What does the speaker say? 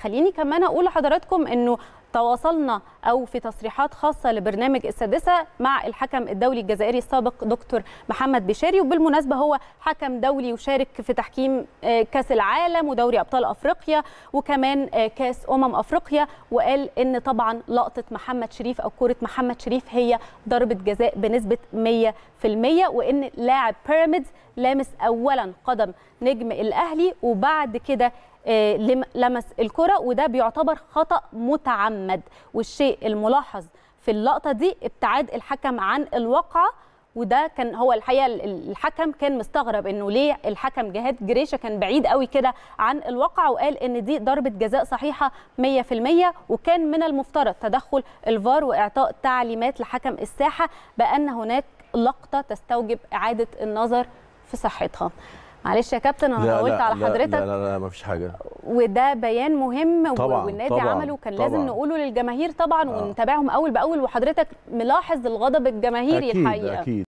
خليني كمان اقول لحضراتكم انه تواصلنا او في تصريحات خاصه لبرنامج السادسه مع الحكم الدولي الجزائري السابق دكتور محمد بشاري وبالمناسبه هو حكم دولي وشارك في تحكيم كاس العالم ودوري ابطال افريقيا وكمان كاس امم افريقيا وقال ان طبعا لقطه محمد شريف او كره محمد شريف هي ضربه جزاء بنسبه 100% وان لاعب بيراميدز لامس اولا قدم نجم الاهلي وبعد كده لمس الكره وده بيعتبر خطا متعمد والشيء الملاحظ في اللقطه دي ابتعاد الحكم عن الواقعه وده كان هو الحقيقه الحكم كان مستغرب انه ليه الحكم جهاد جريشه كان بعيد قوي كده عن الواقع وقال ان دي ضربه جزاء صحيحه 100% وكان من المفترض تدخل الفار واعطاء تعليمات لحكم الساحه بان هناك لقطه تستوجب اعاده النظر في صحتها معلش يا كابتن انا طولت على لا حضرتك لا لا, لا ما فيش حاجه وده بيان مهم طبعاً والنادي طبعاً عمله كان طبعاً. لازم نقوله للجماهير طبعا آه. ونتابعهم اول باول وحضرتك ملاحظ الغضب الجماهيري اكيد الحقيقه اكيد